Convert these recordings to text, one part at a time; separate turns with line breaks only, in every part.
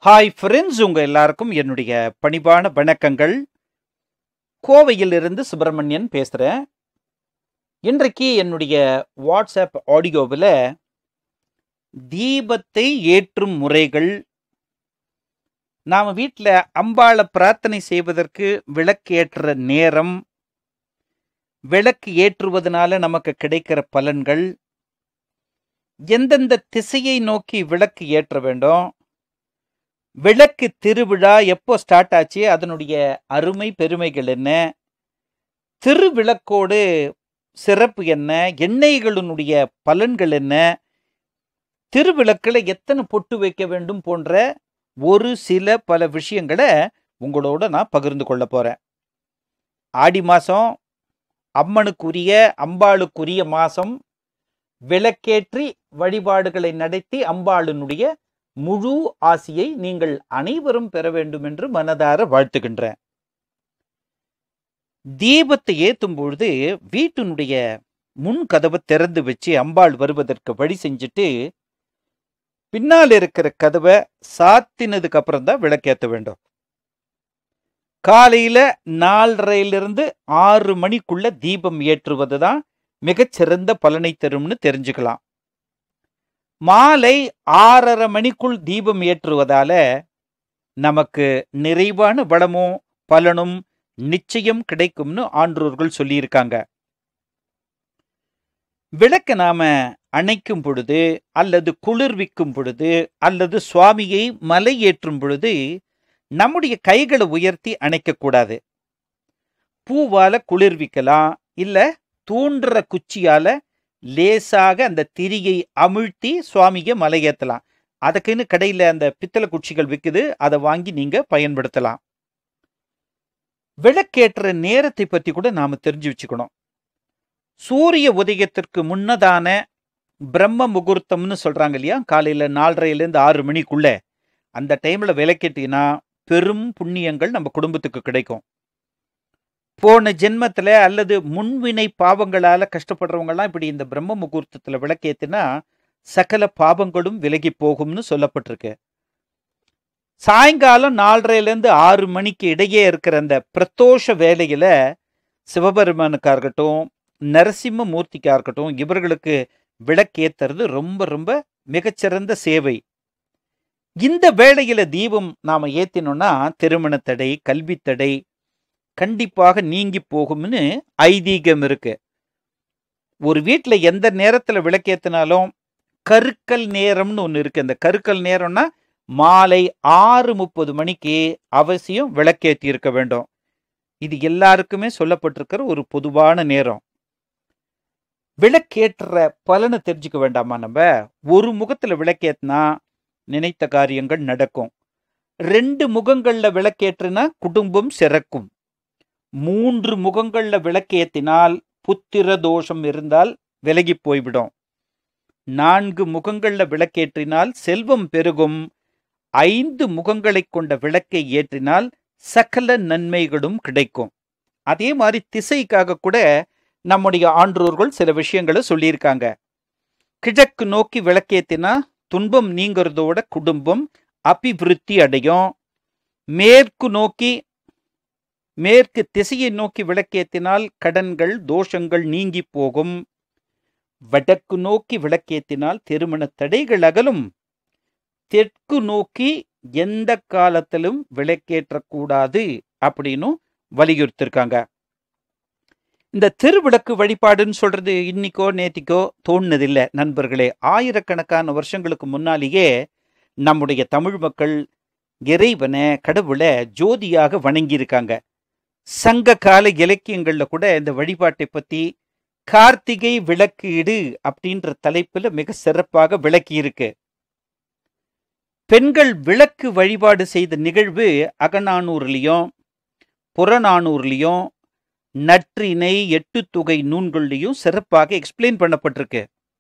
hi friends உங்க எல்லாருக்கும் என்னுடைய பணிவான வணக்கங்கள் கோவையிலிருந்து சுப்பிரமணியன் பேசுறேன் இன்றைக்கு என்னுடைய வாட்ஸ்அப் ஆடியோவில் தீபத்தை ஏற்றும் முறைகள் நாம் வீட்டில் அம்பாளை பிரார்த்தனை செய்வதற்கு விளக்கேற்ற நேரம் விளக்கு ஏற்றுவதனால நமக்கு கிடைக்கிற பலன்கள் எந்தெந்த திசையை நோக்கி விளக்கு ஏற்ற வேண்டும் விளக்கு திருவிழா எப்போ ஸ்டார்ட் ஆச்சு அதனுடைய அருமை பெருமைகள் என்ன திருவிளக்கோடு சிறப்பு என்ன எண்ணெய்களினுடைய பலன்கள் என்ன திருவிளக்கில் எத்தனை பொட்டு வைக்க வேண்டும் போன்ற ஒரு சில பல விஷயங்களை உங்களோட நான் பகிர்ந்து கொள்ள போறேன் ஆடி மாதம் அம்மனுக்குரிய அம்பாளுக்குரிய மாதம் விளக்கேற்றி வழிபாடுகளை நடத்தி அம்பாளினுடைய முழு ஆசியை நீங்கள் அனைவரும் பெற வேண்டும் என்று மனதார வாழ்த்துகின்றேன் தீபத்தை ஏத்தும் பொழுது வீட்டினுடைய முன் கதவை திறந்து வச்சு அம்பாள் வருவதற்கு வழி செஞ்சுட்டு பின்னால் இருக்கிற கதவை சாத்தினதுக்கு அப்புறம் தான் விளக்கேற்ற வேண்டும் காலையில நாலரையிலிருந்து ஆறு மணிக்குள்ள தீபம் ஏற்றுவது தான் மிகச்சிறந்த பலனை தரும்னு தெரிஞ்சுக்கலாம் மாலை ஆறரை மணிக்குள் தீபம் ஏற்றுவதால நமக்கு நிறைவான வளமும் பலனும் நிச்சயம் கிடைக்கும்னு ஆன்றோர்கள் சொல்லியிருக்காங்க விளக்க நாம அணைக்கும் பொழுது அல்லது குளிர்விக்கும் பொழுது அல்லது சுவாமியை மலை ஏற்றும் பொழுது நம்முடைய கைகளை உயர்த்தி அணைக்கக்கூடாது பூவால குளிர்விக்கலாம் இல்ல தூண்டுற குச்சியால லேசாக அந்த திரியை அமிழ்த்தி சுவாமியை மலையேற்றலாம் அதுக்குன்னு கடையில் அந்த பித்தளை குச்சிகள் விற்குது அதை வாங்கி நீங்க பயன்படுத்தலாம் விளக்கேற்ற நேரத்தை பற்றி கூட நாம தெரிஞ்சு வச்சுக்கணும் சூரிய உதயத்திற்கு முன்னதான பிரம்ம முகூர்த்தம்னு சொல்றாங்க இல்லையா காலையில நாலரைலேருந்து ஆறு மணிக்குள்ள அந்த டைம்ல விளக்கேட்டினா பெரும் புண்ணியங்கள் நம்ம குடும்பத்துக்கு கிடைக்கும் போன ஜென்மத்துல அல்லது முன்வினை பாவங்களால கஷ்டப்படுறவங்கலாம் இப்படி இந்த பிரம்ம முகூர்த்தத்துல விளக்கேத்தினா சகல பாவங்களும் விலகி போகும்னு சொல்லப்பட்டிருக்கு சாயங்காலம் நாலரைலேருந்து ஆறு மணிக்கு இடையே இருக்கிற அந்த பிரதோஷ வேலையில சிவபெருமானுக்கா இருக்கட்டும் நரசிம்ம மூர்த்திக்கா இருக்கட்டும் இவர்களுக்கு விளக்கேத்துறது ரொம்ப ரொம்ப மிகச்சிறந்த சேவை இந்த வேளையில தீபம் நாம ஏத்தினோம்னா திருமண தடை கல்வி தடை கண்டிப்பாக நீங்கி போகும்னு ஐதீகம் இருக்கு ஒரு வீட்டில் எந்த நேரத்தில் விளக்கேத்தினாலும் கருக்கல் நேரம்னு ஒன்று இருக்கு அந்த கருக்கல் நேரம்னா மாலை ஆறு முப்பது மணிக்கு அவசியம் விளக்கேற்றி இருக்க வேண்டும் இது எல்லாருக்குமே சொல்லப்பட்டிருக்கிற ஒரு பொதுவான நேரம் விளக்கேற்ற பலனை தெரிஞ்சுக்க வேண்டாமா நம்ம ஒரு முகத்துல விளக்கேத்தினா நினைத்த காரியங்கள் நடக்கும் ரெண்டு முகங்கள்ல விளக்கேற்றுனா குடும்பம் சிறக்கும் மூன்று முகங்கள்ல விளக்கேத்தினால் புத்திர தோஷம் இருந்தால் விலகி போய்விடும் நான்கு முகங்கள்ல விளக்கேற்றினால் செல்வம் பெருகும் ஐந்து முகங்களை கொண்ட விளக்கை ஏற்றினால் சகல நன்மைகளும் கிடைக்கும் அதே மாதிரி திசைக்காக கூட நம்முடைய ஆன்றோர்கள் சில விஷயங்களை சொல்லியிருக்காங்க கிழக்கு நோக்கி விளக்கேத்தினா துன்பம் நீங்கிறதோட குடும்பம் அபிவிருத்தி அடையும் மேற்கு நோக்கி மேற்கு திசையை நோக்கி விளக்கேத்தினால் கடன்கள் தோஷங்கள் நீங்கி போகும் வடக்கு நோக்கி விளக்கேத்தினால் திருமண தடைகள் அகலும் தெற்கு நோக்கி எந்த காலத்திலும் விளக்கேற்றக்கூடாது அப்படின்னு வலியுறுத்திருக்காங்க இந்த திருவிளக்கு வழிபாடுன்னு சொல்றது இன்னைக்கோ நேத்திக்கோ தோணுனதில்லை நண்பர்களே ஆயிரக்கணக்கான வருஷங்களுக்கு முன்னாலேயே நம்முடைய தமிழ் மக்கள் இறைவனை கடவுளை ஜோதியாக வணங்கியிருக்காங்க சங்க கால இலக்கியங்கள்ல கூட இந்த வழிபாட்டை பத்தி கார்த்திகை விளக்கீடு அப்படின்ற தலைப்புல மிக சிறப்பாக விளக்கி இருக்கு பெண்கள் விளக்கு வழிபாடு செய்த நிகழ்வு அகநானூர்லயும் புறநானூர்லயும் நற்றிணை எட்டு தொகை நூன்கள்லையும் சிறப்பாக எக்ஸ்பிளைன் பண்ணப்பட்டிருக்கு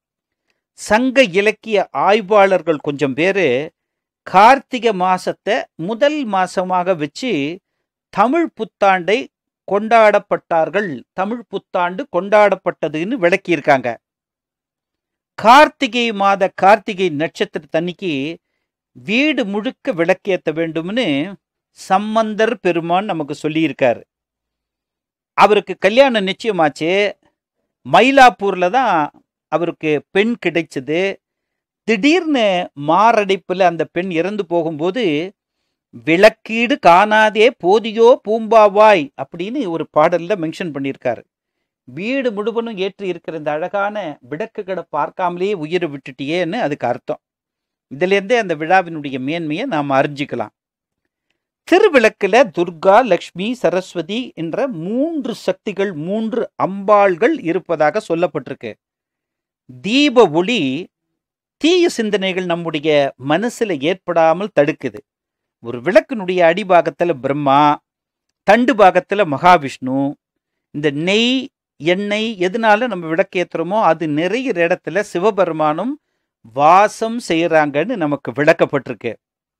சங்க இலக்கிய ஆய்வாளர்கள் கொஞ்சம் பேரு கார்த்திகை மாசத்தை முதல் மாசமாக வச்சு தமிழ் புத்தாண்டை கொண்டாடப்பட்டார்கள் தமிழ் புத்தாண்டு கொண்டாடப்பட்டதுன்னு விளக்கியிருக்காங்க கார்த்திகை மாத கார்த்திகை நட்சத்திரத்தன்னைக்கு வீடு முழுக்க விளக்கேத்த வேண்டும்னு சம்பந்தர் பெருமான் நமக்கு சொல்லியிருக்காரு அவருக்கு கல்யாணம் நிச்சயமாச்சு மயிலாப்பூர்ல தான் அவருக்கு பெண் கிடைச்சது திடீர்னு மாரடைப்புல அந்த பெண் இறந்து போகும்போது விளக்கீடு காணாதே போதியோ பூம்பாவாய் அப்படின்னு ஒரு பாடல்ல மென்ஷன் பண்ணியிருக்காரு வீடு முழுவதும் ஏற்றி இருக்கிற இந்த அழகான விளக்குகளை பார்க்காமலே உயிரை விட்டுட்டியேன்னு அதுக்கு அர்த்தம் இதுல இருந்தே அந்த விழாவினுடைய மேன்மையை நாம் அறிஞ்சிக்கலாம் திருவிளக்குல துர்கா லக்ஷ்மி சரஸ்வதி என்ற மூன்று சக்திகள் மூன்று அம்பாள்கள் இருப்பதாக சொல்லப்பட்டிருக்கு தீப ஒளி தீய சிந்தனைகள் நம்முடைய மனசுல ஏற்படாமல் தடுக்குது ஒரு விளக்கினுடைய அடிபாகத்துல பிரம்மா தண்டு பாகத்துல மகாவிஷ்ணு இந்த நெய் எண்ணெய் எதனால நம்ம விளக்கேத்துறோமோ அது நிறைய இடத்துல சிவபெருமானும் வாசம் செய்யறாங்கன்னு நமக்கு விளக்கப்பட்டிருக்கு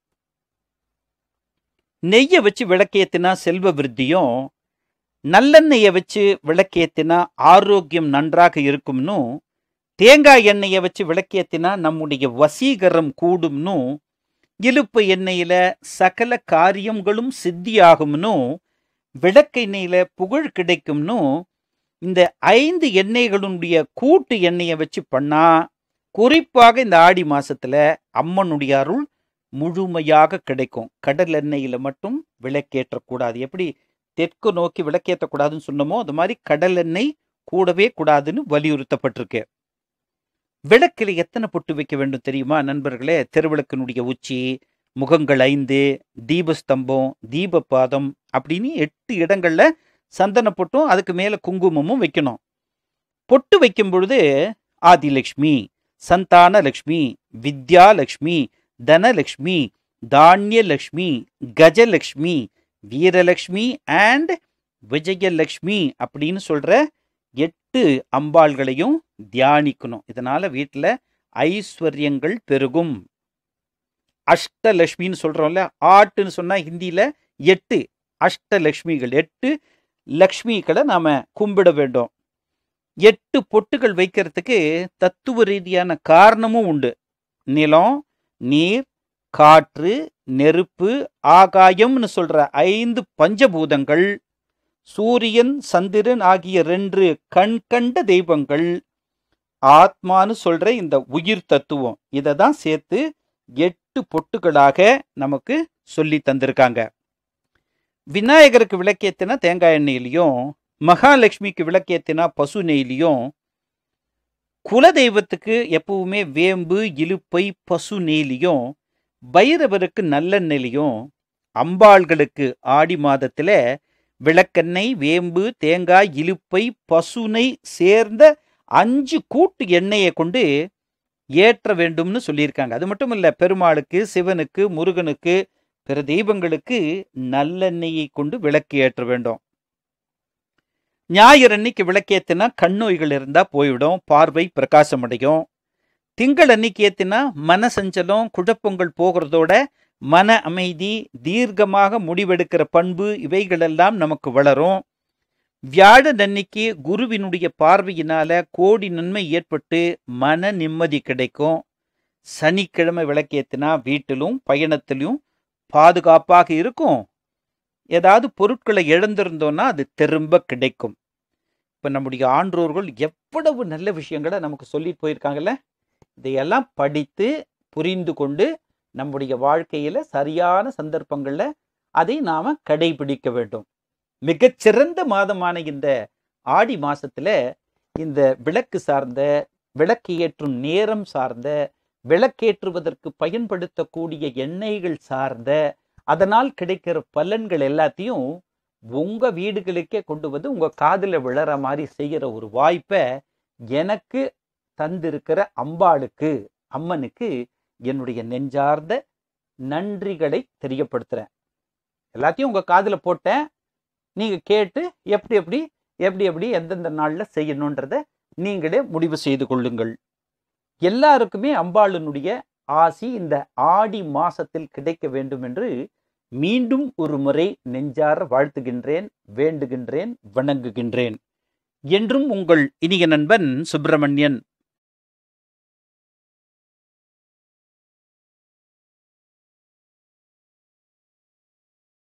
நெய்யை வச்சு விளக்கேத்தினா செல்வ விருத்தியும் நல்லெண்ணெயை வச்சு விளக்கேத்தினா ஆரோக்கியம் நன்றாக இருக்கும்னு தேங்காய் எண்ணெயை வச்சு விளக்கேத்தினா நம்முடைய வசீகரம் கூடும்னு இலுப்பு எண்ணெயில சகல காரியங்களும் சித்தியாகும்னு விளக்கெண்ணெயில புகழ் கிடைக்கும்னு இந்த ஐந்து எண்ணெய்களுடைய கூட்டு எண்ணெயை வச்சு பண்ணா குறிப்பாக இந்த ஆடி மாசத்துல அம்மனுடைய அருள் முழுமையாக கிடைக்கும் கடல் எண்ணெயில மட்டும் விளக்கேற்றக்கூடாது எப்படி தெற்கு நோக்கி விளக்கேற்றக்கூடாதுன்னு சொன்னோமோ அது மாதிரி கடல் எண்ணெய் கூடவே கூடாதுன்னு வலியுறுத்தப்பட்டிருக்கு விளக்கில் எத்தனை பொட்டு வைக்க வேண்டும் தெரியுமா நண்பர்களே திருவிளக்கினுடைய உச்சி முகங்கள் ஐந்து தீபஸ்தம்பம் தீபபாதம் அப்படின்னு எட்டு இடங்கள்ல சந்தன பொட்டும் அதுக்கு மேல குங்குமமும் வைக்கணும் பொட்டு வைக்கும் பொழுது ஆதிலக்ஷ்மி சந்தானலக்ஷ்மி வித்யாலக்ஷ்மி தனலக்ஷ்மி தானியலக்ஷ்மி கஜலக்ஷ்மி வீரலக்ஷ்மி அண்ட் விஜயலக்ஷ்மி அப்படின்னு சொல்ற எட்டு அம்பாள்களையும் தியானிக்கணும் இதனால வீட்டில் ஐஸ்வர்யங்கள் பெருகும் அஷ்டலக்ஷ்மின்னு சொல்றோம்ல ஆட்டுன்னு சொன்னா ஹிந்தியில எட்டு அஷ்டலக்ஷ்மிகள் எட்டு லக்ஷ்மிகளை நாம கும்பிட வேண்டும் எட்டு பொட்டுகள் வைக்கிறதுக்கு தத்துவ ரீதியான காரணமும் உண்டு நிலம் நீர் காற்று நெருப்பு ஆகாயம்னு சொல்ற ஐந்து பஞ்சபூதங்கள் சூரியன் சந்திரன் ஆகிய ரெண்டு கண் கண்ட தெய்வங்கள் ஆத்மான்னு சொல்ற இந்த உயிர் தத்துவம் இதை தான் சேர்த்து எட்டு பொட்டுகளாக நமக்கு சொல்லி தந்திருக்காங்க விநாயகருக்கு விளக்கேத்தினா தேங்காய் எண்ணெயிலையும் மகாலட்சுமிக்கு விளக்கேத்தினா பசு நெய்லையும் குலதெய்வத்துக்கு எப்பவுமே வேம்பு இலுப்பை பசு நெய்லையும் பைரவருக்கு நல்லெண்ணெய்லையும் அம்பாள்களுக்கு ஆடி மாதத்துல விளக்கெண்ணெய் வேம்பு தேங்காய் இலுப்பை பசுனை சேர்ந்த அஞ்சு கூட்டு எண்ணெயை கொண்டு ஏற்ற வேண்டும்னு சொல்லியிருக்காங்க அது மட்டும் இல்ல பெருமாளுக்கு சிவனுக்கு முருகனுக்கு பிற தெய்வங்களுக்கு நல்லெண்ணெயை கொண்டு விளக்கு ஏற்ற வேண்டும் ஞாயிறு அன்னைக்கு விளக்கேத்தினா கண் நோய்கள் இருந்தா போய்விடும் பார்வை பிரகாசம் அடையும் திங்கள் அன்னைக்கு ஏத்தினா மன சஞ்சலம் குழப்பங்கள் போகிறதோட மன அமைதி தீர்க்கமாக முடிவெடுக்கிற பண்பு இவைகளெல்லாம் நமக்கு வளரும் வியாழன் அன்னைக்கு குருவினுடைய பார்வையினால கோடி நன்மை ஏற்பட்டு மன நிம்மதி கிடைக்கும் சனிக்கிழமை விளக்கேத்தினா வீட்டிலும் பயணத்திலும் பாதுகாப்பாக இருக்கும் ஏதாவது பொருட்களை இழந்திருந்தோம்னா அது திரும்ப கிடைக்கும் இப்ப நம்முடைய ஆன்றோர்கள் எவ்வளவு நல்ல விஷயங்களை நமக்கு சொல்லிட்டு போயிருக்காங்கல்ல இதையெல்லாம் படித்து புரிந்து கொண்டு நம்முடைய வாழ்க்கையில சரியான சந்தர்ப்பங்கள்ல அதை நாம கடைபிடிக்க வேண்டும் மிகச்சிறந்த மாதமான இந்த ஆடி மாசத்துல இந்த விளக்கு சார்ந்த விளக்கு ஏற்றும் நேரம் சார்ந்த விளக்கேற்றுவதற்கு பயன்படுத்தக்கூடிய எண்ணெய்கள் சார்ந்த அதனால் கிடைக்கிற பலன்கள் எல்லாத்தையும் உங்க வீடுகளுக்கே கொண்டு வந்து உங்க காதுல விழற மாதிரி செய்யற ஒரு வாய்ப்பை எனக்கு தந்திருக்கிற அம்பாளுக்கு அம்மனுக்கு என்னுடைய நெஞ்சார்ந்த நன்றிகளை தெரியப்படுத்துறேன் எல்லாத்தையும் உங்க காதுல போட்டேன் நீங்க கேட்டு எப்படி எப்படி எப்படி எப்படி எந்தெந்த நாள்ல செய்யணுன்றத நீங்களே முடிவு செய்து கொள்ளுங்கள் எல்லாருக்குமே அம்பாளினுடைய ஆசி இந்த ஆடி மாசத்தில் கிடைக்க வேண்டும் என்று மீண்டும் ஒரு முறை நெஞ்சார வாழ்த்துகின்றேன் வேண்டுகின்றேன் வணங்குகின்றேன் என்றும் உங்கள் இனிய நண்பன் சுப்பிரமணியன்